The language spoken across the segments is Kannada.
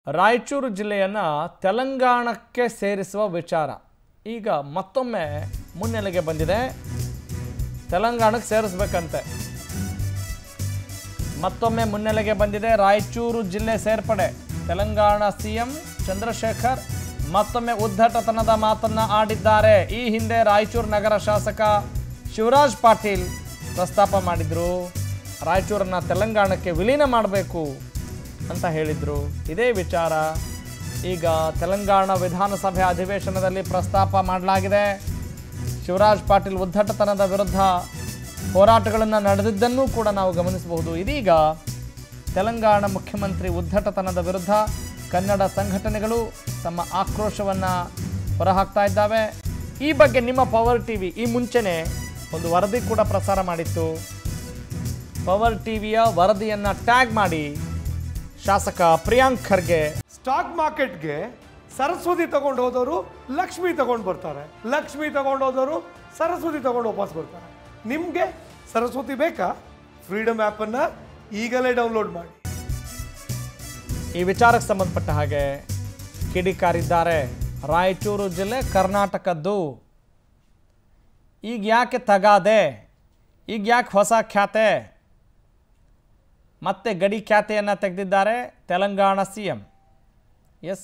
ರಾಯಚೂರು ಜಿಲ್ಲೆಯನ್ನು ತೆಲಂಗಾಣಕ್ಕೆ ಸೇರಿಸುವ ವಿಚಾರ ಈಗ ಮತ್ತೊಮ್ಮೆ ಮುನ್ನೆಲೆಗೆ ಬಂದಿದೆ ತೆಲಂಗಾಣಕ್ಕೆ ಸೇರಿಸ್ಬೇಕಂತೆ ಮತ್ತೊಮ್ಮೆ ಮುನ್ನೆಲೆಗೆ ಬಂದಿದೆ ರಾಯಚೂರು ಜಿಲ್ಲೆ ಸೇರ್ಪಡೆ ತೆಲಂಗಾಣ ಸಿಎಂ ಚಂದ್ರಶೇಖರ್ ಮತ್ತೊಮ್ಮೆ ಉದ್ದಟತನದ ಮಾತನ್ನ ಆಡಿದ್ದಾರೆ ಈ ಹಿಂದೆ ರಾಯಚೂರು ನಗರ ಶಾಸಕ ಶಿವರಾಜ್ ಪಾಟೀಲ್ ಪ್ರಸ್ತಾಪ ಮಾಡಿದ್ರು ರಾಯಚೂರನ್ನ ತೆಲಂಗಾಣಕ್ಕೆ ವಿಲೀನ ಮಾಡಬೇಕು ಅಂತ ಹೇಳಿದ್ರು ಇದೇ ವಿಚಾರ ಈಗ ತೆಲಂಗಾಣ ವಿಧಾನಸಭೆ ಅಧಿವೇಶನದಲ್ಲಿ ಪ್ರಸ್ತಾಪ ಮಾಡಲಾಗಿದೆ ಶಿವರಾಜ್ ಪಾಟೀಲ್ ಉದ್ದಟತನದ ವಿರುದ್ಧ ಹೋರಾಟಗಳನ್ನು ನಡೆದಿದ್ದನ್ನೂ ಕೂಡ ನಾವು ಗಮನಿಸಬಹುದು ಇದೀಗ ತೆಲಂಗಾಣ ಮುಖ್ಯಮಂತ್ರಿ ಉದ್ದಟತನದ ವಿರುದ್ಧ ಕನ್ನಡ ಸಂಘಟನೆಗಳು ತಮ್ಮ ಆಕ್ರೋಶವನ್ನು ಹೊರಹಾಕ್ತಾ ಇದ್ದಾವೆ ಈ ಬಗ್ಗೆ ನಿಮ್ಮ ಪವರ್ ಟಿವಿ ಈ ಮುಂಚೆನೆ ಒಂದು ವರದಿ ಕೂಡ ಪ್ರಸಾರ ಮಾಡಿತ್ತು ಪವರ್ ಟಿವಿಯ ವರದಿಯನ್ನು ಟ್ಯಾಗ್ ಮಾಡಿ ಶಾಸಕ ಪ್ರಿಯಾಂಕ್ ಖರ್ಗೆ ಸ್ಟಾಕ್ ಮಾರ್ಕೆಟ್ಗೆ ಸರಸ್ವತಿ ತಗೊಂಡು ಹೋದವರು ಲಕ್ಷ್ಮಿ ತಗೊಂಡು ಬರ್ತಾರೆ ಲಕ್ಷ್ಮಿ ತಗೊಂಡು ಹೋದವರು ಸರಸ್ವತಿ ತಗೊಂಡು ವಾಪಸ್ ಬರ್ತಾರೆ ನಿಮಗೆ ಸರಸ್ವತಿ ಬೇಕಾ ಫ್ರೀಡಮ್ ಆ್ಯಪನ್ನು ಈಗಲೇ ಡೌನ್ಲೋಡ್ ಮಾಡಿ ಈ ವಿಚಾರಕ್ಕೆ ಸಂಬಂಧಪಟ್ಟ ಹಾಗೆ ಕಿಡಿಕಾರಿದ್ದಾರೆ ರಾಯಚೂರು ಜಿಲ್ಲೆ ಕರ್ನಾಟಕದ್ದು ಈಗ ಯಾಕೆ ತಗಾದೆ ಈಗ ಯಾಕೆ ಹೊಸ ಖ್ಯಾತೆ ಮತ್ತೆ ಗಡಿ ಖ್ಯಾತೆಯನ್ನು ತೆಗೆದಿದ್ದಾರೆ Telangana C M S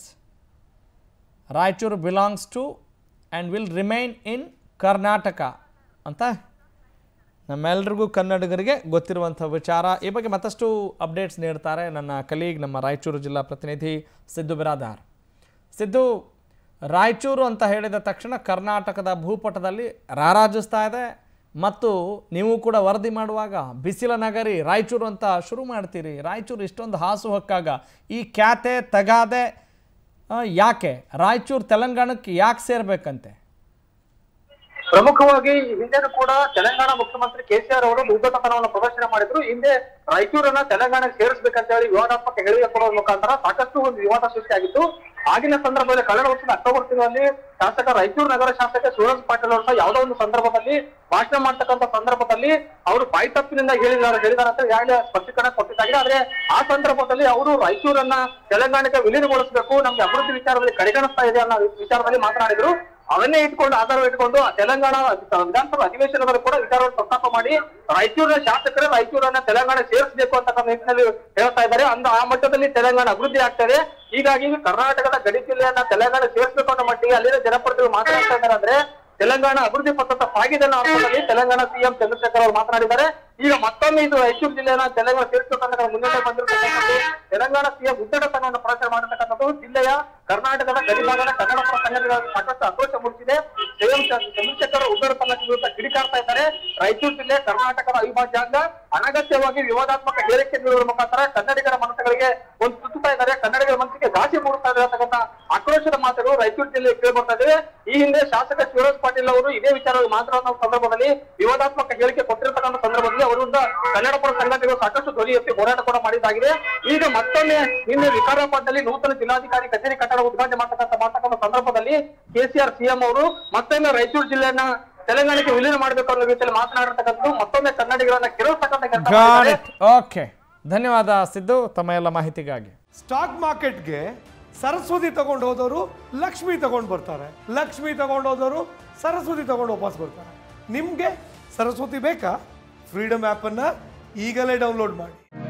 Raichur belongs to and will remain in Karnataka ಅಂತ ನಮ್ಮೆಲ್ರಿಗೂ ಕನ್ನಡಿಗರಿಗೆ ಗೊತ್ತಿರುವಂಥ ವಿಚಾರ ಈ ಬಗ್ಗೆ ಮತ್ತಷ್ಟು ಅಪ್ಡೇಟ್ಸ್ ನೀಡ್ತಾರೆ ನನ್ನ ಕಲೀಗ್ ನಮ್ಮ ರಾಯಚೂರು ಜಿಲ್ಲಾ ಪ್ರತಿನಿಧಿ ಸಿದ್ದು ಬಿರಾದಾರ್ ಸಿದ್ದು ರಾಯಚೂರು ಅಂತ ಹೇಳಿದ ತಕ್ಷಣ ಕರ್ನಾಟಕದ ಭೂಪಟದಲ್ಲಿ ರಾರಾಜಿಸ್ತಾ ಇದೆ ಮತ್ತು ನೀವು ಕೂಡ ವರದಿ ಮಾಡುವಾಗ ಬಿಸಿಲ ನಗರಿ ರಾಯಚೂರು ಅಂತ ಶುರು ಮಾಡ್ತೀರಿ ರಾಯಚೂರು ಇಷ್ಟೊಂದು ಹಾಸು ಹೊಕ್ಕಾಗ ಈ ಖ್ಯಾತೆ ತಗಾದೆ ಆ, ಯಾಕೆ ರಾಯಚೂರು ತೆಲಂಗಾಣಕ್ಕೆ ಯಾಕೆ ಸೇರ್ಬೇಕಂತೆ ಪ್ರಮುಖವಾಗಿ ಈ ಹಿಂದೆನೂ ಕೂಡ ತೆಲಂಗಾಣ ಮುಖ್ಯಮಂತ್ರಿ ಕೆಸಿಆರ್ ಅವರು ಉದ್ದಟತನವನ್ನು ಪ್ರದರ್ಶನ ಮಾಡಿದ್ರು ಹಿಂದೆ ರಾಯಚೂರನ್ನ ತೆಲಂಗಾಣಕ್ಕೆ ಸೇರಿಸಬೇಕಂತ ಹೇಳಿ ವಿವಾದಾತ್ಮಕ ಹೇಳಿಕೆ ಕೊಡೋದ್ರ ಮುಖಾಂತರ ಸಾಕಷ್ಟು ಒಂದು ವಿವಾದ ಸೃಷ್ಟಿಯಾಗಿತ್ತು ಆಗಿನ ಸಂದರ್ಭದಲ್ಲಿ ಕಳೆದ ವರ್ಷದ ಅಕ್ಟೋಬರ್ ತಿಂಗಳಲ್ಲಿ ಶಾಸಕ ರಾಯಚೂರು ನಗರ ಶಾಸಕ ಶಿವರಾಜ್ ಪಾಟೀಲ್ ಅವರು ಸಹ ಯಾವುದೋ ಒಂದು ಸಂದರ್ಭದಲ್ಲಿ ಭಾಷಣ ಮಾಡ್ತಕ್ಕಂಥ ಸಂದರ್ಭದಲ್ಲಿ ಅವರು ಬಾಯಿ ತಪ್ಪಿನಿಂದ ಹೇಳಿದ್ದಾರೆ ಹೇಳಿದಾರೆ ಅಂತ ಈಗಾಗಲೇ ಸ್ಪಷ್ಟೀಕರಣ ಕೊಟ್ಟಿದ್ದಾಗಿದೆ ಆದ್ರೆ ಆ ಸಂದರ್ಭದಲ್ಲಿ ಅವರು ರಾಯಚೂರನ್ನ ತೆಲಂಗಾಣಕ್ಕೆ ವಿಲೀನಗೊಳಿಸಬೇಕು ನಮ್ಗೆ ಅಭಿವೃದ್ಧಿ ವಿಚಾರದಲ್ಲಿ ಕಡೆಗಣಿಸ್ತಾ ಇದೆ ಅನ್ನೋ ವಿಚಾರದಲ್ಲಿ ಮಾತನಾಡಿದ್ರು ಅವನ್ನೇ ಇಟ್ಕೊಂಡು ಆಧಾರ ಇಟ್ಕೊಂಡು ಆ ತೆಲಂಗಾಣ ವಿಧಾನಸಭಾ ಅಧಿವೇಶನದಲ್ಲಿ ಕೂಡ ವಿಚಾರವನ್ನು ಪ್ರಸ್ತಾಪ ಮಾಡಿ ರಾಯಚೂರಿನ ಶಾಸಕರೇ ರಾಯಚೂರನ್ನ ತೆಲಂಗಾಣ ಸೇರಿಸಬೇಕು ಅಂತಕ್ಕಂಥ ನಿಟ್ಟಿನಲ್ಲಿ ಹೇಳ್ತಾ ಇದ್ದಾರೆ ಅಂದ ಆ ಮಟ್ಟದಲ್ಲಿ ತೆಲಂಗಾಣ ಅಭಿವೃದ್ಧಿ ಆಗ್ತದೆ ಹೀಗಾಗಿ ಕರ್ನಾಟಕದ ಗಡಿ ಜಿಲ್ಲೆಯನ್ನ ತೆಲಂಗಾಣ ಸೇರಿಸಬೇಕು ಅನ್ನೋ ಮಟ್ಟಿಗೆ ಅಲ್ಲಿನ ಜನಪ್ರತಿನಿಧಿಗಳು ಮಾತನಾಡ್ತಾ ಇದ್ದಾರೆ ಅಂದ್ರೆ ತೆಲಂಗಾಣ ಅಭಿವೃದ್ಧಿ ಪಥದ ಸಾಗಿದೆ ಅನ್ನೋ ಅರ್ಥದಲ್ಲಿ ತೆಲಂಗಾಣ ಸಿಎಂ ಚಂದ್ರಶೇಖರ್ ಅವರು ಮಾತನಾಡಿದ್ದಾರೆ ಈಗ ಮತ್ತೊಮ್ಮೆ ಇದು ರಾಯಚೂರು ಜಿಲ್ಲೆಯನ್ನ ತೆಲಂಗಾಣ ಸೇರಿಸಬೇಕಂತ ಮುನ್ನಡೆ ಬಂದಿರತಕ್ಕಂಥದ್ದು ತೆಲಂಗಾಣ ಸಿಎಂ ಉದ್ದಟತನವನ್ನು ಪ್ರಚಾರ ಮಾಡತಕ್ಕಂಥದ್ದು ಜಿಲ್ಲೆಯ ಕರ್ನಾಟಕದ ಗಡಿಭಾಗದ ಕನ್ನಡ ಪರ ಸಂಘಟನೆಗಳಿಗೆ ಸಾಕಷ್ಟು ಆಕ್ರೋಶ ಮೂಡಿಸಿದೆ ಸಿಎಂ ಚಂದ್ರಶೇಖರ್ ಉದ್ದಟತನ ವಿರುದ್ಧ ಕಿಡಿಕಾರ್ತಾ ಇದ್ದಾರೆ ರಾಯಚೂರು ಜಿಲ್ಲೆ ಕರ್ನಾಟಕದ ಅವಿಭಾಜ್ಯ ಅಂಗ ಅನಗತ್ಯವಾಗಿ ವಿವಾದಾತ್ಮಕ ಹೇಳಿಕೆ ನೀಡುವ ಮುಖಾಂತರ ಕನ್ನಡಿಗರ ಮನಸ್ಸುಗಳಿಗೆ ಒಂದು ಸುತ್ತುತ್ತಾ ಇದ್ದಾರೆ ಕನ್ನಡಿಗರ ಮನಸ್ಸಿಗೆ ಘಾಸಿ ಮೂಡಿಸ್ತಾ ಇದ್ದಾರೆ ಅಂತಕ್ಕಂಥ ಆಕ್ರೋಶದ ಮಾತುಗಳು ರಾಯಚೂರು ಜಿಲ್ಲೆಗೆ ಕೇಳಿ ಬರ್ತಾ ಇವೆ ಈ ಹಿಂದೆ ಶಾಸಕ ಶಿವರಾಜ್ ಪಾಟೀಲ್ ಅವರು ಇದೇ ವಿಚಾರವಾಗಿ ಮಾತನಾಡುವ ಸಂದರ್ಭದಲ್ಲಿ ವಿವಾದಾತ್ಮಕ ಹೇಳಿಕೆ ಕೊಟ್ಟಿರ್ತಕ್ಕಂಥ ಸಂದರ್ಭದಲ್ಲಿ ಅವರಿಂದ ಕನ್ನಡ ಪರ ಸಂಘಟನೆಗಳು ಸಾಕಷ್ಟು ಧ್ವನಿ ಎತ್ತಿ ಹೋರಾಟ ಕೂಡ ಮಾಡಿದ್ದಾಗಿದೆ ಈಗ ಮತ್ತೊಮ್ಮೆ ನಿನ್ನೆ ವಿಕಾರಾಬಾದ್ನಲ್ಲಿ ನೂತನ ಜಿಲ್ಲಾಧಿಕಾರಿ ಕಚೇರಿ ಕಟ್ಟಡ ಉದ್ಘಾಟನೆ ಮಾಡ್ತಕ್ಕಂಥ ಮಾಡ್ತಕ್ಕಂಥ ಸಂದರ್ಭದಲ್ಲಿ ಕೆಸಿಆರ್ ಸಿಎಂ ಅವರು ಮತ್ತೊಮ್ಮೆ ರಾಯಚೂರು ಜಿಲ್ಲೆಯನ್ನ ತೆಲಂಗಾಣಕ್ಕೆ ವಿಲೀನ ಮಾಡಬೇಕು ಅನ್ನೋ ರೀತಿಯಲ್ಲಿ ಮಾತನಾಡಿರ್ತಕ್ಕಂಥದ್ದು ಮತ್ತೊಮ್ಮೆ ಕನ್ನಡಿಗರನ್ನ ಕೆರಳಿಸ್ತಕ್ಕಂಥ ಕೆಲಸ ಗಾಡ್ ಮಾಡಿದ್ದಾರೆ. ಇಟ್ ಓಕೆ ಧನ್ಯವಾದ ಸಿದ್ದು ತಮ್ಮ ಎಲ್ಲ ಮಾಹಿತಿಗಾಗಿ ಸ್ಟಾಕ್ ಮಾರ್ಕೆಟ್ಗೆ ಸರಸ್ವತಿ ತಗೊಂಡು ಹೋದವರು ಲಕ್ಷ್ಮಿ ತಗೊಂಡು ಬರ್ತಾರೆ ಲಕ್ಷ್ಮಿ ತಗೊಂಡು ಹೋದವರು ಸರಸ್ವತಿ ತಗೊಂಡು ವಾಪಸ್ ಬರ್ತಾರೆ ನಿಮಗೆ ಸರಸ್ವತಿ ಬೇಕಾ ಫ್ರೀಡಮ್ ಆ್ಯಪನ್ನು ಈಗಲೇ ಡೌನ್ಲೋಡ್ ಮಾಡಿ